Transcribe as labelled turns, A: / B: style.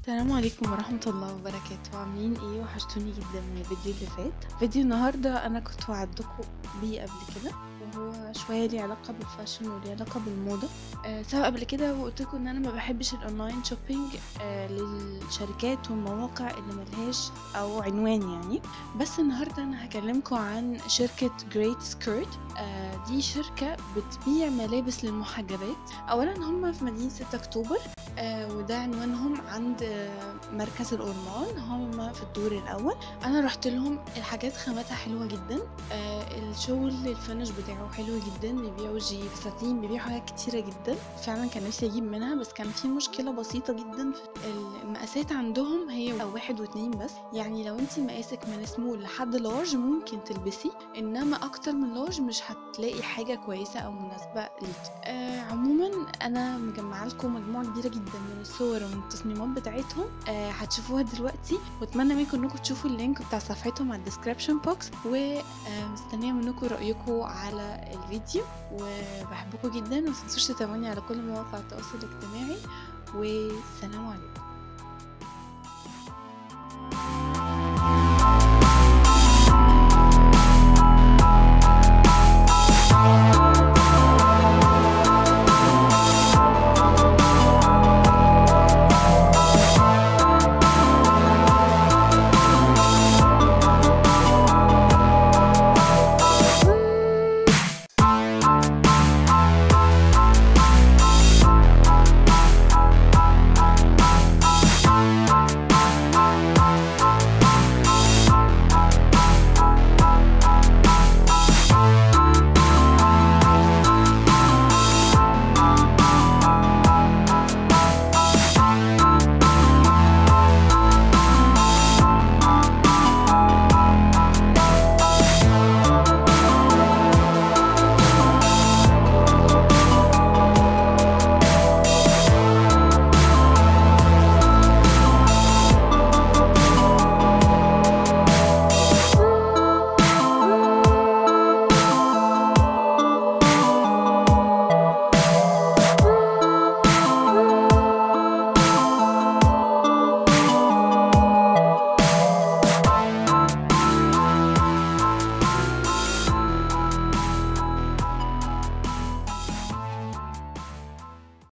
A: السلام عليكم ورحمة الله وبركاته عاملين ايه وحشتوني جدا من الفيديو اللي فات فيديو النهاردة انا كنت وعدتكم بيه قبل كده وهو شوية ليه علاقة بالفاشن وليه علاقة بالموضة آه سواء قبل كده وقلت لكم ان انا ما بحبش الاونلاين شوبينج آه للشركات والمواقع اللي ملهاش او عنوان يعني بس النهاردة انا هكلمكم عن شركة جريت سكيرت آه دي شركة بتبيع ملابس للمحجبات اولا هم في مدينة 6 اكتوبر آه وده عنوانهم عند آه مركز الأورمان هم في الدور الأول أنا رحت لهم الحاجات خاماتها حلوة جدا آه الشغل الفينش بتاعه حلو جدا بيبيعوا جي فساتين بيبيعوا حاجات كتيرة جدا فعلا كان نفسي أجيب منها بس كان في مشكلة بسيطة جدا في المقاسات عندهم هي واحد واتنين بس يعني لو انتي مقاسك من سمول لحد لارج ممكن تلبسي انما اكتر من لارج مش هتلاقي حاجة كويسة او مناسبة ليكي آه عموما انا مجمعه لكم مجموعة كبيرة جدا من الصور ومن التصميمات بتاعتهم آه هتشوفوها دلوقتي واتمنى منكم انكم تشوفوا اللينك بتاع صفحتهم على الديسكريبشن بوكس ومستنيه منكم رايكم على الفيديو وبحبكم جدا ومتنسوش تتابعوني على كل مواقع التواصل الاجتماعي والسلام عليكم